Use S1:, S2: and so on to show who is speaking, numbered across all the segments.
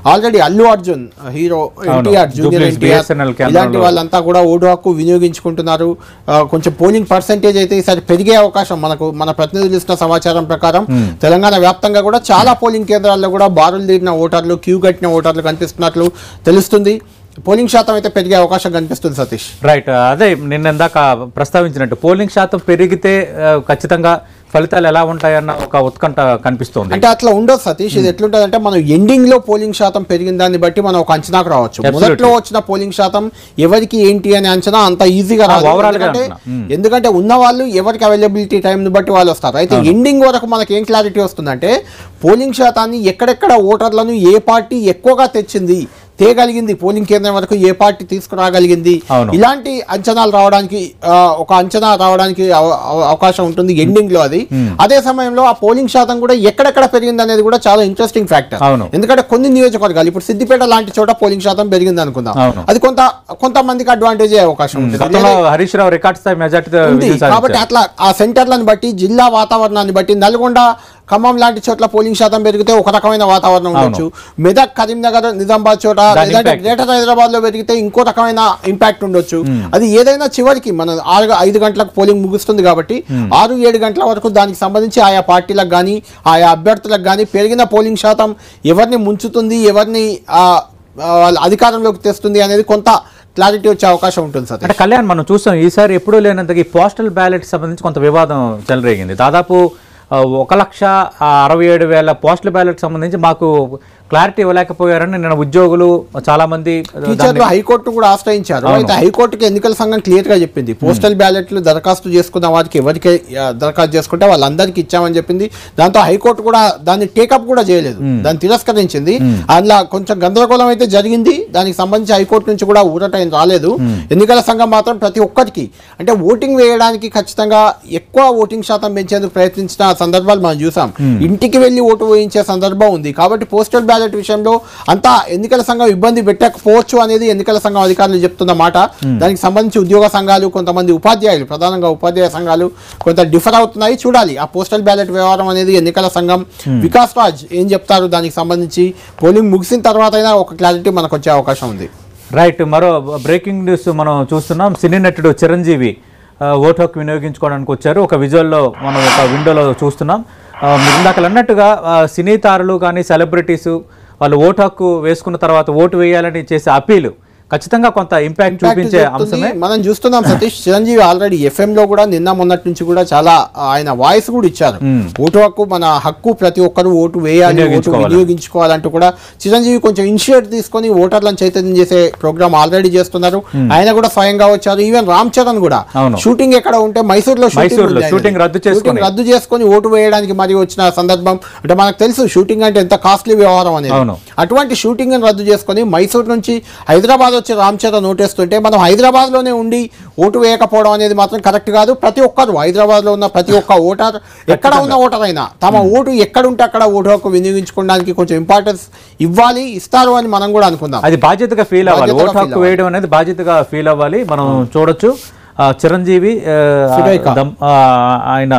S1: Already Allu Arjun hero NTR junior
S2: Jubilees
S1: NTR
S2: BSNL కేంద్రంలో.
S1: ఇలాంటి వాళ్ళంతా కూడా ఓటు హక్కు వినియోగించుకుంటున్నారు ఆ, కొంచెం పోలింగ్ పర్సంటేజ్ అయితే ఈసారి పెరిగే అవకాశం మనకు మన ప్రతినిధులు ఇస్తున్న సమాచారం ప్రకారం తెలంగాణ వ్యాప్తంగా కూడా చాలా పోలింగ్ కేంద్రాల్లో కూడా బారులు తీరిన ఓటర్లు క్యూ కట్టిన ఓటర్లు కనిపిస్తున్నట్లు తెలుస్తుంది పోలింగ్ శాతం అయితే పెరిగే అవకాశం కనిపిస్తుంది సతీష్
S2: రైట్ అదే నిన్న ఇందాక ప్రస్తావించినట్టు పోలింగ్ శాతం పెరిగితే ఆ, ఖచ్చితంగా ఫలితాలు ఎలా ఉంటాయన్న ఒక ఉత్కంఠ కనిపిస్తోంది
S1: అంటే అట్లా ఉండదు సతీష్ ఇది ఎట్లుంటది అంటే మనం ఎండింగ్ లో పోలింగ్ శాతం పెరిగిన దాన్ని బట్టి మనం ఒక అంచనాకు రావచ్చు
S2: Absolutely.
S1: మొదట్లో వచ్చిన పోలింగ్ శాతం ఎవరికి ఏంటి అనే అంచనా అంత ఈజీగా
S2: ఆ,
S1: రాదు
S2: overall గా
S1: ఎందుకంటే
S2: అంటున్నా. మ్మ్.
S1: ఎందుకంటే ఉన్న వాళ్ళు ఎవరికి అవైలబిలిటీ టైం బట్టి వాళ్ళు వస్తారు అయితే ఎండింగ్ వరకు మనకి ఏం క్లారిటీ వస్తుందంటే పోలింగ్ శాతాన్ని ఎక్కడెక్కడ ఓటర్లను ఏ పార్టీ ఎక్కువగా తెచ్చింది తేగలిగింది పోలింగ్ కేంద్రం వరకు ఏ పార్టీ తీసుకురాగలిగింది
S2: అవును.
S1: ఇలాంటి అంచనాలు రావడానికి ఆ, ఒక అంచనా రావడానికి అవ- అవ- అవకాశం ఉంటుంది ఎండింగ్ లో అది అదే సమయంలో ఆ పోలింగ్ శాతం కూడా ఎక్కడెక్కడ పెరిగింది అనేది కూడా చాలా ఇంట్రెస్టింగ్ ఫ్యాక్టర్
S2: అవును.
S1: ఎందుకంటే కొన్ని నియోజకవర్గాలు ఇప్పుడు సిద్దిపేట లాంటి చోట పోలింగ్ శాతం పెరిగింది అనుకుందాం
S2: అవును.
S1: అది కొంత కొంతమందికి అడ్వాంటేజ్ అయ్యే అవకాశం ఉంటుంది
S2: గతంలో హరీష్ రావు రికార్డ్ స్థాయి మెజార్టీతో
S1: ఉంది
S2: విజయం
S1: కాబట్టి
S2: సాధించారు
S1: అట్లా ఆ సెంటర్లను బట్టి జిల్లా వాతావరణాన్ని బట్టి నల్గొండ ఖమ్మం లాంటి చోట్ల పోలింగ్ శాతం పెరిగితే ఒక రకమైన వాతావరణం ఉండొచ్చు మెదక్ కరీంనగర్ నిజామాబాద్ చోట
S2: దాని
S1: లేదంటే
S2: impact.
S1: గ్రేటర్ హైదరాబాద్ లో పెరిగితే ఇంకో రకమైన ఇంపాక్ట్ ఉండొచ్చు అది ఏదైనా చివరికి మన ఆరు ఐదు గంటలకు పోలింగ్ ముగుస్తుంది కాబట్టి ఆరు ఏడు గంటల వరకు దానికి సంబంధించి ఆయా పార్టీలకు కానీ ఆయా అభ్యర్థులకు కానీ పెరిగిన పోలింగ్ శాతం ఎవరిని ముంచుతుంది ఎవరిని ఆ, ఆ, వాళ్ళ అధికారంలోకి తెస్తుంది అనేది కొంత క్లారిటీ వచ్చే అవకాశం ఉంటుంది సార్
S2: అంటే కళ్యాణ్ మనం చూసాం ఈసారి ఎప్పుడూ లేనంతగా ఈ పోస్టల్ బ్యాలెట్ సంబంధించి కొంత వివాదం చెలరేగింది దాదాపు ఆ, ఒక లక్ష ఆ, అరవై ఏడు వేల పోస్టల్ బ్యాలెట్ సంబంధించి మాకు క్లారిటీ ఇవ్వలేకపోయారని నిన్న ఉద్యోగులు చాలా మంది
S1: టీచర్లు హైకోర్టు కూడా ఆశ్రయించారు అయితే హైకోర్టుకి ఎన్నికల సంఘం క్లియర్ గా చెప్పింది పోస్టల్ బ్యాలెట్లు దరఖాస్తు చేసుకున్న వారికి ఎవరికి ఆ, దరఖాస్తు చేసుకుంటే వాళ్ళందరికీ ఇచ్చామని చెప్పింది దాంతో హైకోర్టు కూడా దాన్ని టేకప్ కూడా చేయలేదు దాన్ని తిరస్కరించింది అందులో కొంచెం గందరగోళం అయితే జరిగింది దానికి సంబంధించి హైకోర్టు నుంచి కూడా ఊరట ఏం రాలేదు ఎన్నికల సంఘం మాత్రం ప్రతి ఒక్కరికి అంటే ఓటింగ్ వేయడానికి ఖచ్చితంగా ఎక్కువ ఓటింగ్ శాతం పెంచేందుకు ప్రయత్నించిన సందర్భాలు మనం చూసాం ఇంటికి వెళ్ళి ఓటు వేయించే సందర్భం ఉంది కాబట్టి పోస్టల్ బ్యాలెట్ విషయంలో అంతా ఎన్నికల సంఘం ఇబ్బంది పెట్టకపోవచ్చు అనేది ఎన్నికల సంఘం అధికారులు చెప్తున్న మాట దానికి సంబంధించి ఉద్యోగ సంఘాలు కొంతమంది ఉపాధ్యాయులు ప్రధానంగా ఉపాధ్యాయ సంఘాలు కొంత డిఫర్ అవుతున్నాయి చూడాలి ఆ పోస్టల్ బ్యాలెట్ వ్యవహారం అనేది ఎన్నికల సంఘం వికాస్ రాజ్ ఏం చెప్తారు దానికి సంబంధించి పోలింగ్ ముగిసిన తర్వాత అయినా ఒక క్లారిటీ మనకు వచ్చే అవకాశం ఉంది
S2: రైట్ మరో బ్రేకింగ్ న్యూస్ మనం చూస్తున్నాం సినీ నటుడు చిరంజీవి ఆ, ఓటు హక్కు వినియోగించుకోవడానికి వచ్చారు ఒక విజువల్లో మనం ఒక విండోలో చూస్తున్నాం ఆ, మీరు ఇందాక అన్నట్టుగా ఆ, సినీ తారలు కానీ సెలబ్రిటీస్ వాళ్ళు ఓటు హక్కు వేసుకున్న తర్వాత ఓటు వేయాలని చేసే అపీలు ఖచ్చితంగా కొంత ఇంపాక్ట్
S1: Impact
S2: చూపించే
S1: చెప్తుంది.
S2: అంశమే
S1: మనం చూస్తున్నాం సతీష్ చిరంజీవి ఆల్రెడీ ఎఫ్ఎం లో కూడా నిన్న మొన్నటి నుంచి కూడా చాలా ఆయన వాయిస్ కూడా ఇచ్చారు ఓటు హక్కు మన హక్కు ప్రతి ఒక్కరు ఓటు వేయాలి ఓటు
S2: వినియోగించుకోవాలి.
S1: వినియోగించుకోవాలంటూ కూడా చిరంజీవి కొంచెం ఇనిషియేట్ తీసుకొని ఓటర్లను చైతన్యం చేసే ప్రోగ్రామ్ ఆల్రెడీ చేస్తున్నారు ఆయన కూడా స్వయంగా వచ్చారు ఈవెన్ రామ్ చరణ్ కూడా
S2: అవును.
S1: షూటింగ్ ఎక్కడ ఉంటే మైసూర్ లో
S2: మైసూర్లో shooting రద్దు చేసుకొని.
S1: రద్దు చేసుకొని ఓటు వేయడానికి మరి వచ్చిన సందర్భం అంటే మనకు తెలుసు షూటింగ్ అంటే ఎంత కాస్ట్లీ వ్యవహారం అనేది
S2: అవును.
S1: అటువంటి షూటింగ్ రద్దు చేసుకొని మైసూర్ నుంచి హైదరాబాద్ వచ్చి రామ్ చరణ్ ఓటేస్తుంటే మనం హైదరాబాద్ లోనే ఉండి ఓటు వేయకపోవడం అనేది మాత్రం కరెక్ట్ కాదు ప్రతి ఒక్కరు హైదరాబాద్ లో ఉన్న ప్రతి ఒక్క ఓటర్ ఎక్కడ ఉన్న ఓటర్ అయినా తమ ఓటు ఎక్కడ ఉంటే అక్కడ ఓటు హక్కు వినియోగించుకోవడానికి కొంచెం ఇంపార్టెన్స్ ఇవ్వాలి ఇస్తారు అని మనం కూడా అనుకుందాం
S2: అది బాధ్యతగా ఫీల్ అవ్వాలి
S1: బాధ్యతగా
S2: ఓటు
S1: feel
S2: హక్కు వేయడం అనేది బాధ్యతగా ఫీల్ అవ్వాలి మనం చూడొచ్చు ఆ, చిరంజీవి ఆ,
S1: సురేఖ.
S2: దం- ఆ, ఆయన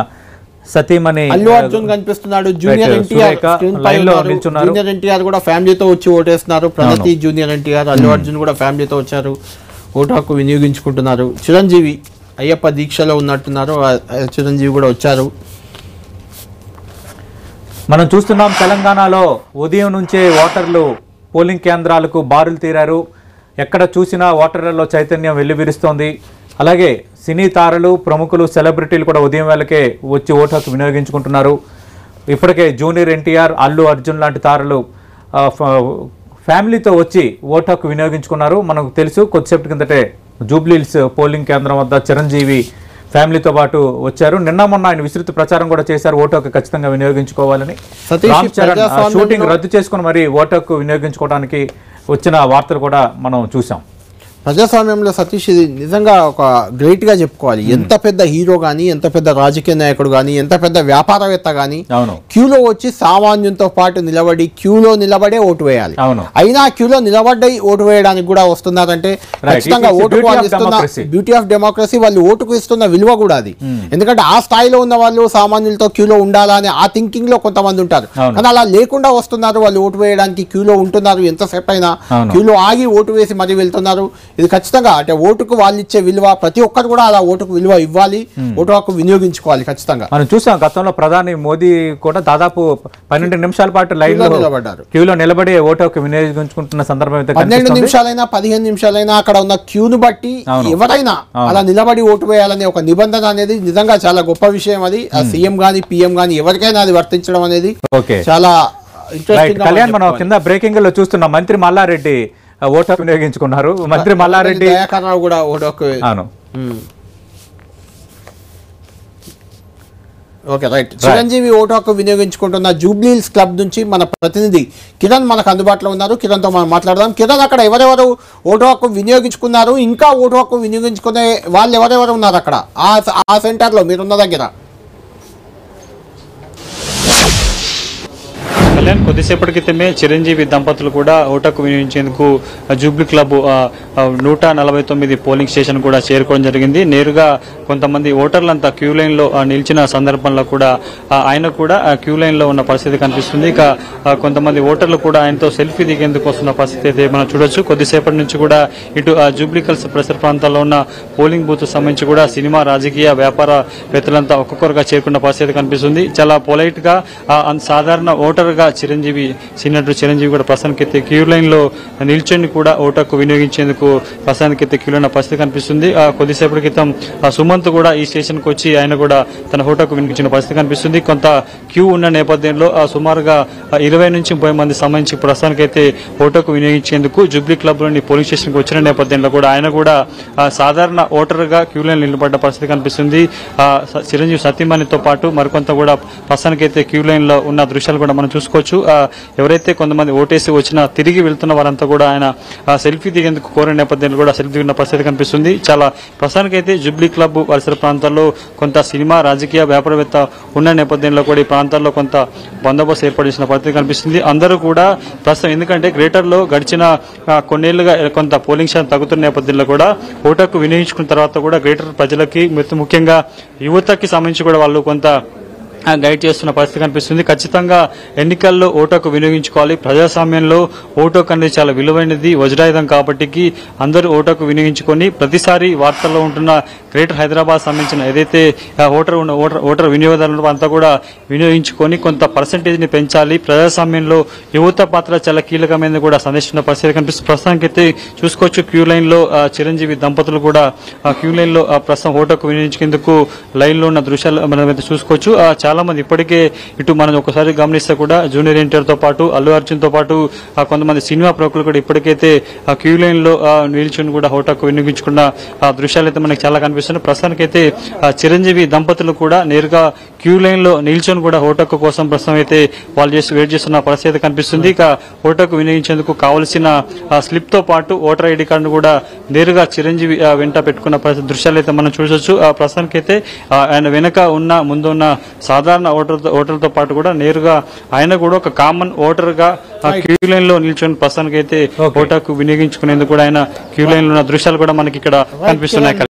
S2: సతీమణి
S1: అల్లు అర్జున్ కనిపిస్తున్నాడు junior
S2: Right,
S1: NTR
S2: Surekha line లో నిల్చున్నారు.
S1: జూనియర్ ఎన్టీఆర్ కూడా ఫ్యామిలీతో వచ్చి ఓటేస్తున్నారు ప్రగతి జూనియర్ ఎన్టీఆర్ అల్లు అర్జున్ కూడా ఫ్యామిలీతో వచ్చారు ఓటు హక్కు వినియోగించుకుంటున్నారు చిరంజీవి అయ్యప్ప దీక్షలో ఉన్నట్టున్నారు ఆ- ఆ చిరంజీవి కూడా వచ్చారు
S2: మనం చూస్తున్నాం తెలంగాణలో ఉదయం నుంచే ఓటర్లు పోలింగ్ కేంద్రాలకు బారులు తీరారు ఎక్కడ చూసినా ఓటర్లలో చైతన్యం వెల్లివిరుస్తోంది అలాగే సినీ తారలు ప్రముఖులు సెలబ్రిటీలు కూడా ఉదయం వేళకే వచ్చి ఓటు హక్కు వినియోగించుకుంటున్నారు ఇప్పటికే జూనియర్ ఎన్టీఆర్ అల్లు అర్జున్ లాంటి తారలు ఆ, ఫ- ఫ్యామిలీతో వచ్చి ఓటు హక్కు వినియోగించుకున్నారు మనకు తెలుసు కొద్దిసేపటి కిందటే జూబ్లీహిల్స్ పోలింగ్ కేంద్రం వద్ద చిరంజీవి ఫ్యామిలీతో పాటు వచ్చారు నిన్న మొన్న ఆయన విస్తృత ప్రచారం కూడా చేశారు ఓటు హక్కు ఖచ్చితంగా వినియోగించుకోవాలని
S1: సతీష్,
S2: రామ్ చరణ్ ఆ
S1: ప్రజాస్వామ్యంలో-
S2: షూటింగ్ రద్దు చేసుకుని మరి ఓటు హక్కు వినియోగించుకోవడానికి వచ్చిన వార్తలు కూడా మనం చూసాం
S1: ప్రజాస్వామ్యంలో సతీష్ ఇది నిజంగా ఒక గ్రేట్ గా చెప్పుకోవాలి ఎంత పెద్ద హీరో గాని ఎంత పెద్ద రాజకీయ నాయకుడు గాని ఎంత పెద్ద వ్యాపారవేత్త గాని
S2: అవును
S1: క్యూలో వచ్చి సామాన్యంతో పాటు నిలబడి క్యూలో నిలబడే ఓటు వేయాలి
S2: అవును
S1: అయినా క్యూలో నిలబడ్డ ఓటు వేయడానికి కూడా వస్తున్నారంటే ఖచ్చితంగా
S2: It's the
S1: ఓటుకు
S2: beauty
S1: వాళ్ళు
S2: of
S1: ఇస్తున్న
S2: democracy.
S1: బ్యూటీ ఆఫ్ డెమోక్రసీ వాళ్ళు ఓటుకు ఇస్తున్న విలువ కూడా అది ఎందుకంటే ఆ స్థాయిలో ఉన్న వాళ్ళు సామాన్యులతో క్యూలో ఉండాలా అని ఆ థింకింగ్ లో కొంతమంది ఉంటారు
S2: అవును.
S1: కానీ అలా లేకుండా వస్తున్నారు వాళ్ళు ఓటు వేయడానికి క్యూలో ఉంటున్నారు ఎంతసేపు అయినా
S2: అవును.
S1: క్యూలో ఆగి ఓటు వేసి మరీ వెళ్తున్నారు ఇది ఖచ్చితంగా అంటే ఓటుకు వాళ్ళు ఇచ్చే విలువ ప్రతి ఒక్కరు కూడా అలా ఓటుకు విలువ ఇవ్వాలి ఓటు హక్కు వినియోగించుకోవాలి ఖచ్చితంగా
S2: మనం చూసాం గతంలో ప్రధాని మోదీ కూడా దాదాపు పన్నెండు నిమిషాల పాటు లైన్
S1: క్యూలో
S2: లో
S1: నిలబడ్డారు
S2: క్యూలో నిలబడి ఓటు హక్కు వినియోగించుకుంటున్న సందర్భం అయితే
S1: పన్నెండు
S2: కనిపిస్తుంది
S1: నిమిషాలైనా పదిహేను నిమిషాలైనా అక్కడ ఉన్న క్యూను బట్టి
S2: అవును.
S1: ఎవరైనా అలా నిలబడి ఓటు వేయాలనే ఒక నిబంధన అనేది నిజంగా చాలా గొప్ప విషయం అది ఆ సీఎం గాని పిఎం గాని ఎవరికైనా అది వర్తించడం అనేది
S2: ఓకే
S1: చాలా
S2: రైట్
S1: ఇంట్రెస్టింగ్
S2: కళ్యాణ్ మనం కింద బ్రేకింగ్ లో చూస్తున్నాం మంత్రి మల్లారెడ్డి ఆ, ఓటు హక్కు వినియోగించుకున్నారు మంత్రి మల్లారెడ్డి
S1: దయాకర్ రావు కూడా ఓటు హక్కు
S2: అవును
S1: మ్మ్. ఓకే రైట్ చిరంజీవి ఓటు హక్కు వినియోగించుకుంటున్న జూబ్లీహిల్స్ క్లబ్ నుంచి మన ప్రతినిధి కిరణ్ మనకు అందుబాటులో ఉన్నారు కిరణ్తో మనం మాట్లాడదాం కిరణ్ అక్కడ ఎవరెవరు ఓటు హక్కు వినియోగించుకున్నారు ఇంకా ఓటు హక్కు వినియోగించుకునే వాళ్ళు ఎవరెవరు ఉన్నారు అక్కడ ఆ ఆ సెంటర్లో మీరున్న దగ్గర
S3: కళ్యాణ్ కొద్దిసేపటి క్రితమే చిరంజీవి దంపతులు కూడా ఓటకు వినియోగించేందుకు జూబ్లీ క్లబ్ ఆ, ఆ, నూట నలభై తొమ్మిది పోలింగ్ స్టేషన్ కూడా చేరుకోవడం జరిగింది నేరుగా కొంతమంది ఓటర్లంతా క్యూ లైన్ లో ఆ, నిలిచిన సందర్భంలో కూడా ఆ, ఆయన కూడా ఆ, క్యూ లైన్ లో ఉన్న పరిస్థితి కనిపిస్తుంది ఇక ఆ, కొంతమంది ఓటర్లు కూడా ఆయనతో సెల్ఫీ దిగేందుకు వస్తున్న పరిస్థితి అయితే మనం చూడొచ్చు కొద్దిసేపటి నుంచి కూడా ఇటు ఆ, జూబ్లీ కల్స్ పరిసర ప్రాంతాల్లో ఉన్న పోలింగ్ బూత్ సంబంధించి కూడా సినిమా రాజకీయ వ్యాపార వేత్తలంతా ఒక్కొక్కరుగా చేరుకున్న పరిస్థితి కనిపిస్తుంది చాలా పొలైట్ గా ఆ, అంత సాధారణ ఓటర్ గా చిరంజీవి సీనియర్ చిరంజీవి కూడా ప్రస్తుతానికి అయితే క్యూ లైన్ లో నిల్చొని కూడా ఓటకు వినియోగించేందుకు ప్రస్తుతానికి అయితే క్యూ లైన్ పరిస్థితి కనిపిస్తుంది ఆ, కొద్దిసేపటి క్రితం ఆ, సుమంత్ కూడా ఈ స్టేషన్ కు వచ్చి ఆయన కూడా తన ఓటకు వినిపించిన పరిస్థితి కనిపిస్తుంది కొంత క్యూ ఉన్న నేపథ్యంలో ఆ, సుమారుగా ఆ, ఇరవై నుంచి ముప్పై మంది సంబంధించి ప్రస్తుతానికి అయితే ఓటకు వినియోగించేందుకు జూబ్లీ క్లబ్ లోని పోలింగ్ స్టేషన్ కు వచ్చిన నేపథ్యంలో కూడా ఆయన కూడా ఆ, సాధారణ ఓటర్ గా క్యూ లైన్ నిలబడ్డ పరిస్థితి కనిపిస్తుంది ఆ, స- చిరంజీవి సతీమణితో పాటు మరికొంత కూడా ప్రస్తుతానికి అయితే క్యూ లైన్ లో ఉన్న దృశ్యాలు కూడా మనం చూసుకోవచ్చు ఆ, ఎవరైతే కొంతమంది ఓటేసి వచ్చినా తిరిగి వెళ్తున్న వారంతా కూడా ఆయన ఆ, సెల్ఫీ దిగేందుకు కోరిన నేపథ్యంలో కూడా సెల్ఫీ దిగిన పరిస్థితి కనిపిస్తుంది చాలా ప్రస్తుతానికి అయితే జూబ్లీ క్లబ్ పరిసర ప్రాంతాల్లో కొంత సినిమా రాజకీయ వ్యాపారవేత్త ఉన్న నేపథ్యంలో కూడా ఈ ప్రాంతాల్లో కొంత బందోబస్తు ఏర్పాటు చేసిన పరిస్థితి కనిపిస్తుంది అందరూ కూడా ప్రస్తుతం ఎందుకంటే గ్రేటర్ లో గడిచిన ఆ, కొన్నేళ్లుగా కొంత పోలింగ్ శాతం తగ్గుతున్న నేపథ్యంలో కూడా ఓటకు వినియోగించుకున్న తర్వాత కూడా గ్రేటర్ ప్రజలకి ముఖ్య- ముఖ్యంగా యువతకి సంబంధించి కూడా వాళ్ళు కొంత ఆ, గైడ్ చేస్తున్న పరిస్థితి కనిపిస్తుంది ఖచ్చితంగా ఎన్నికల్లో ఓటుకు వినియోగించుకోవాలి ప్రజాస్వామ్యంలో ఓటుకు అనేది చాలా విలువైనది వజ్రాయుధం కాబట్టి అందరూ ఓటుకు వినియోగించుకొని ప్రతిసారి వార్తల్లో ఉంటున్న గ్రేటర్ హైదరాబాద్ సంబంధించిన ఏదైతే ఆ, ఓటర్ ఉన్న ఓటర్ ఓటర్ వినియోగదారులు అంతా కూడా వినియోగించుకొని కొంత పర్సంటేజ్ ని పెంచాలి ప్రజాస్వామ్యంలో యువత పాత్ర చాలా కీలకమైనది కూడా సందేశిస్తున్న పరిస్థితి కనిపిస్తుంది ప్రస్తుతానికి అయితే చూసుకోవచ్చు క్యూ లైన్ లో ఆ, చిరంజీవి దంపతులు కూడా ఆ క్యూ లైన్ లో ఆ, ప్రస్తుతం ఓటుకు వినియోగించుకేందుకు లైన్ లో ఉన్న దృశ్యాలు మనం అయితే చూసుకోవచ్చు ఆ, చాలా మంది ఇప్పటికే ఇటు మనం ఒకసారి గమనిస్తే కూడా జూనియర్ ఎన్టీఆర్ తో పాటు అల్లు అర్జున్ తో పాటు ఆ, కొంతమంది సినిమా ప్రముఖులు కూడా ఇప్పటికైతే ఆ క్యూ లైన్ లో ఆ, నిల్చుని కూడా ఓటుకు వినియోగించుకున్న ఆ దృశ్యాలు అయితే మనకి చాలా కనిపిస్తున్నాయి ప్రస్తుతానికైతే ఆ, చిరంజీవి దంపతులు కూడా నేరుగా క్యూ లైన్ లో నిల్చొని కూడా ఓటక్కు కోసం ప్రస్తుతం అయితే వాళ్ళు చేసి వెయిట్ చేస్తున్న పరిస్థితి కనిపిస్తుంది ఇక ఓటకు వినియోగించేందుకు కావలసిన ఆ, స్లిప్ తో పాటు ఓటర్ ఐడి కార్డు కూడా నేరుగా చిరంజీవి ఆ, వెంట పెట్టుకున్న పరిస్థితి దృశ్యాలు అయితే మనం చూసొచ్చు ఆ ప్రస్తుతానికి అయితే ఆ, ఆయన వెనక ఉన్న ముందు ఉన్న సాధారణ ఓటర్ ఓటర్లతో పాటు కూడా నేరుగా ఆయన కూడా ఒక కామన్ ఓటర్ గా ఆ క్యూ లైన్ లో నిల్చొని ప్రస్తుతానికి అయితే ఓటకు వినియోగించుకునేందుకు కూడా ఆయన క్యూ లైన్ లో ఉన్న దృశ్యాలు కూడా మనకి ఇక్కడ కనిపిస్తున్నాయి